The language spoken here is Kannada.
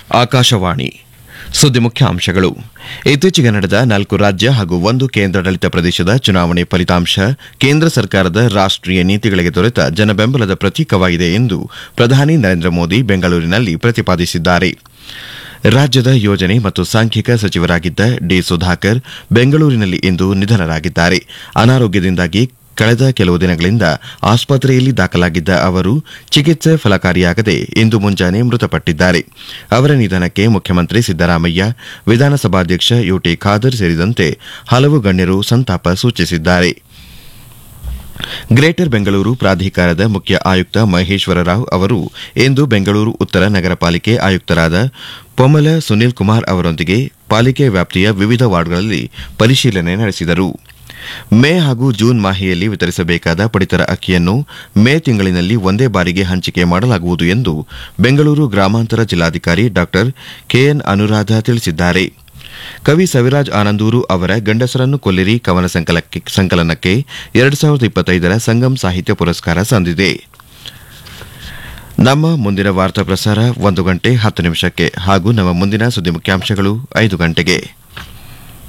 ಆಕಾಶವಾಣಿ ಸುದ್ದಿ ಮುಖ್ಯಾಂಶಗಳು ಇತ್ತೀಚೆಗೆ ನಡೆದ ನಾಲ್ಕು ರಾಜ್ಯ ಹಾಗೂ ಒಂದು ಕೇಂದ್ರಾಡಳಿತ ಪ್ರದೇಶದ ಚುನಾವಣೆ ಫಲಿತಾಂಶ ಕೇಂದ್ರ ಸರ್ಕಾರದ ರಾಷ್ಟೀಯ ನೀತಿಗಳಿಗೆ ದೊರೆತ ಜನಬೆಂಬಲದ ಪ್ರತೀಕವಾಗಿದೆ ಎಂದು ಪ್ರಧಾನಿ ನರೇಂದ್ರ ಮೋದಿ ಬೆಂಗಳೂರಿನಲ್ಲಿ ಪ್ರತಿಪಾದಿಸಿದ್ದಾರೆ ರಾಜ್ಯದ ಯೋಜನೆ ಮತ್ತು ಸಾಂಖ್ಯಿಕ ಸಚಿವರಾಗಿದ್ದ ಡಿ ಸುಧಾಕರ್ ಬೆಂಗಳೂರಿನಲ್ಲಿ ಇಂದು ನಿಧನರಾಗಿದ್ದಾರೆ ಅನಾರೋಗ್ಯದಿಂದಾಗಿ ಕಳೆದ ಕೆಲವು ದಿನಗಳಿಂದ ಆಸ್ಪತ್ರೆಯಲ್ಲಿ ದಾಖಲಾಗಿದ್ದ ಅವರು ಚಿಕಿತ್ಸೆ ಫಲಕಾರಿಯಾಗದೆ ಇಂದು ಮುಂಜಾನೆ ಮೃತಪಟ್ಟಿದ್ದಾರೆ ಅವರ ನಿಧನಕ್ಕೆ ಮುಖ್ಯಮಂತ್ರಿ ಸಿದ್ದರಾಮಯ್ಯ ವಿಧಾನಸಭಾಧ್ಯಕ್ಷ ಯುಟಿ ಖಾದರ್ ಸೇರಿದಂತೆ ಹಲವು ಗಣ್ಯರು ಸಂತಾಪ ಸೂಚಿಸಿದ್ದಾರೆ ಗ್ರೇಟರ್ ಬೆಂಗಳೂರು ಪ್ರಾಧಿಕಾರದ ಮುಖ್ಯ ಆಯುಕ್ತ ಮಹೇಶ್ವರ ರಾವ್ ಅವರು ಇಂದು ಬೆಂಗಳೂರು ಉತ್ತರ ನಗರ ಪಾಲಿಕೆ ಆಯುಕ್ತರಾದ ಪೊಮಲ ಸುನೀಲ್ ಕುಮಾರ್ ಅವರೊಂದಿಗೆ ಪಾಲಿಕೆ ವ್ಯಾಪ್ತಿಯ ವಿವಿಧ ವಾರ್ಡ್ಗಳಲ್ಲಿ ಪರಿಶೀಲನೆ ನಡೆಸಿದರು ಮೇ ಹಾಗೂ ಜೂನ್ ಮಾಹೆಯಲ್ಲಿ ವಿತರಿಸಬೇಕಾದ ಪಡಿತರ ಅಕ್ಕಿಯನ್ನು ಮೇ ತಿಂಗಳಿನಲ್ಲಿ ಒಂದೇ ಬಾರಿಗೆ ಹಂಚಿಕೆ ಮಾಡಲಾಗುವುದು ಎಂದು ಬೆಂಗಳೂರು ಗ್ರಾಮಾಂತರ ಜಿಲ್ಲಾಧಿಕಾರಿ ಡಾ ಕೆಎನ್ ಅನುರಾಧ ತಿಳಿಸಿದ್ದಾರೆ ಕವಿ ಸವಿರಾಜ್ ಆನಂದೂರು ಅವರ ಗಂಡಸರನ್ನು ಕೊಲ್ಲಿರಿ ಕವನ ಸಂಕಲನಕ್ಕೆ ಎರಡು ಸಾವಿರದ ಇಪ್ಪತ್ತೈದರ ಸಂಗಮ್ ಸಾಹಿತ್ಯ ಪುರಸ್ಕಾರ ಸಂದಿದೆ ನಮ್ಮ ಮುಂದಿನ ವಾರ್ತಾ ಪ್ರಸಾರ ಒಂದು ಗಂಟೆ ಹತ್ತು ನಿಮಿಷಕ್ಕೆ ಹಾಗೂ ನಮ್ಮ ಮುಂದಿನ ಸುದ್ದಿ ಮುಖ್ಯಾಂಶಗಳು ಐದು ಗಂಟೆಗೆ